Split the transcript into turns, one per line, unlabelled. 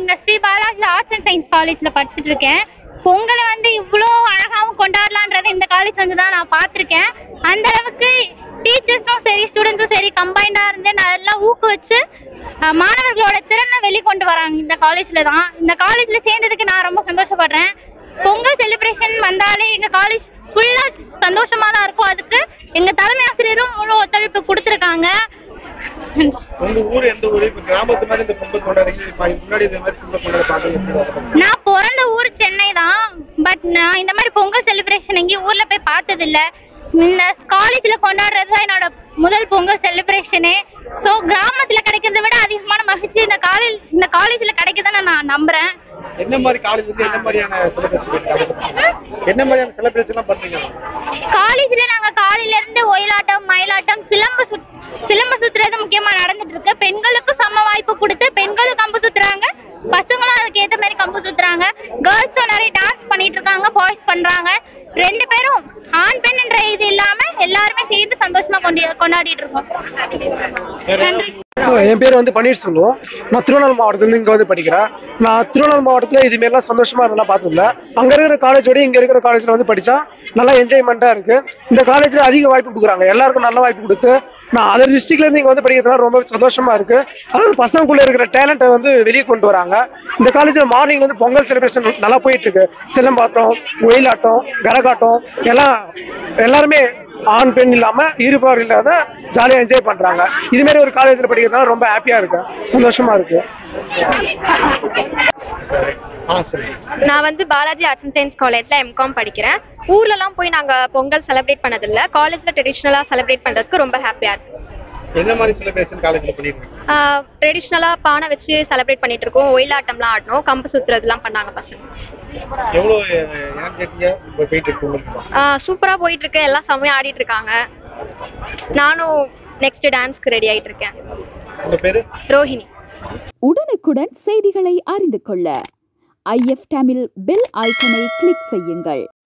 இங்க Sri Balaji arts and science காலேஜ்ல படிச்சுட்டு இருக்கேன் பொங்கலை வந்து இவ்வளோ அழகாவும் கொண்டாடலான்றதை இந்த காலேஜ் வந்து தான் நான் பார்த்துருக்கேன் அந்த அளவுக்கு டீச்சர்ஸும் சரி ஸ்டூடெண்ட்ஸும் சரி கம்பைண்டா இருந்து நல்லா ஊக்குவிச்சு அஹ், மாணவர்களோட திறனை வெளிக்கொண்டு வராங்க இந்த காலேஜ்ல தான் இந்த காலேஜ்ல சேர்ந்ததுக்கு நான் ரொம்ப சந்தோஷப்படுறேன் பொங்கல் செலிப்ரேஷன் வந்தாலே எங்க காலேஜ் ஃபுல்லா சந்தோஷமா தான் இருக்கும் அதுக்கு எங்க தலைமை ஆசிரியரும் முழு ஒத்துழைப்பு கொடுத்துருக்காங்க
உங்க ஊர் எந்த ஊரு இப்ப கிராமத்து மாதிரி இந்த பொங்கல் கொண்டாடுறீங்க இப்ப இதுக்கு முன்னாடி இந்த மாதிரி பொங்கல் கொண்டாட பாத்தீங்க
நான் பிறந்த ஊர் சென்னை தான் பட் நான் இந்த மாதிரி பொங்கல் செலிப்ரேஷன் எங்கேயும் ஊர்ல போய் பார்த்தது இல்ல இந்த காலேஜ்ல கொண்டாடுறது தான் என்னோட முதல் பொங்கல் செலிப்ரேஷனே ஸோ கிராமத்துல கிடைக்கிறத விட அதிகமான மகிழ்ச்சி இந்த காலேஜ் இந்த காலேஜ்ல கிடைக்குதுன்னு நான் நம்புறேன்
என்ன மாதிரி காலேஜ் வந்து என்ன மாதிரியான செலிப்ரேஷன் என்ன மாதிரியான செலிப்ரேஷன் எல்லாம் பண்றீங்க
காலேஜ்ல நாங்க காலையில இருந்து ஒயிலாட்டம் மயிலாட்டம் சிலம்பு சுத் சிலம்பு சுத்துறது முக்கியமா நடந்துட்டு இருக்கு பெண்களுக்கும் சம வாய்ப்பு கொடுத்து பெண்களும் கம்பு சுத்துறாங்க பசங்களும் அதுக்கு ஏத்த மாதிரி கம்பு சுத்துறாங்க கேர்ள்ஸும் நிறைய டான்ஸ் பண்ணிட்டு இருக்காங்க பாய்ஸ் பண்றாங்க ரெண்டு பேரும் ஆண் பெண் என்ற இது இல்லாம எல்லாருமே சேர்ந்து சந்தோஷமா கொண்டு கொண்டாடிட்டு இருக்கோம் நன்றி
என் பேர் வந்து பன்னீர்செல்வம் நான் திருவண்ணாமலை மாவட்டத்துலேருந்து இங்கே வந்து படிக்கிறேன் நான் திருவண்ணாமலை மாவட்டத்தில் இதுமாரிலாம் சந்தோஷமா நல்லா பார்த்ததில்ல அங்கே இருக்கிற காலேஜோட இங்கே இருக்கிற காலேஜில் வந்து படித்தா நல்லா என்ஜாய்மெண்ட்டாக இருக்கு இந்த காலேஜில் அதிக வாய்ப்பு கொடுக்குறாங்க எல்லாருக்கும் நல்ல வாய்ப்பு கொடுத்து நான் அதர் டிஸ்ட்ரிக்ட்லேருந்து இங்கே வந்து படிக்கிறதுனால ரொம்ப சந்தோஷமா இருக்கு அதாவது பசங்களுக்குள்ள இருக்கிற டேலண்ட்டை வந்து வெளியே கொண்டு வராங்க இந்த காலேஜில் மார்னிங் வந்து பொங்கல் செலிப்ரேஷன் நல்லா போயிட்டு இருக்கு சிலம்பாட்டம் ஒயிலாட்டம் கரகாட்டம் எல்லாம் எல்லாருமே ஆண் பெண் இல்லாம ஈடுபாடு இல்லாத ஜாலியா என்ஜாய் பண்றாங்க இது மாதிரி ஒரு காலேஜ்ல படிக்கிறதுனால ரொம்ப ஹாப்பியா இருக்கு சந்தோஷமா இருக்கு
ஆ சரி
நான் வந்து பாலாஜி ஆர்ட்ஸ் அண்ட் சயின்ஸ் காலேஜ்ல எம்காம் படிக்கிறேன் ஊர்லலாம் போய் நாங்க பொங்கல் செலிப்ரேட் பண்ணதில்ல காலேஜ்ல ட்ரெடிஷ்னலா செலிப்ரேட் பண்றதுக்கு ரொம்ப ஹாப்பியா இருக்கு
என்ன மாதிரி செலிப்ரேஷன் காலேஜ்ல பண்ணிருக்கீங்க
ட்ரெடிஷ்னலா பானை வச்சு செலிப்ரேட் பண்ணிட்டு இருக்கோம் ஒயிலாட்டம்லாம் ஆடணும் கம்பு சுத்துறதுலாம் பண்ணாங்க பசங்க
எவ்வளவு எனர்ஜெட்டிக்கா இப்ப போயிட்டு இருக்கு உங்களுக்கு
சூப்பரா போயிட்டு இருக்கு எல்லாம் செம்மையா ஆடிட்டு இருக்காங்க நானும் நெக்ஸ்ட் டான்ஸ்க்கு ரெடி ஆயிட்டு இருக்கேன்
உங்க பேரு
ரோஹிணி
உடனுக்குடன் செய்திகளை அறிந்து கொள்ள ஐஎஃப் தமிழ் பெல் ஐக்கனை கிளிக் செய்யுங்கள்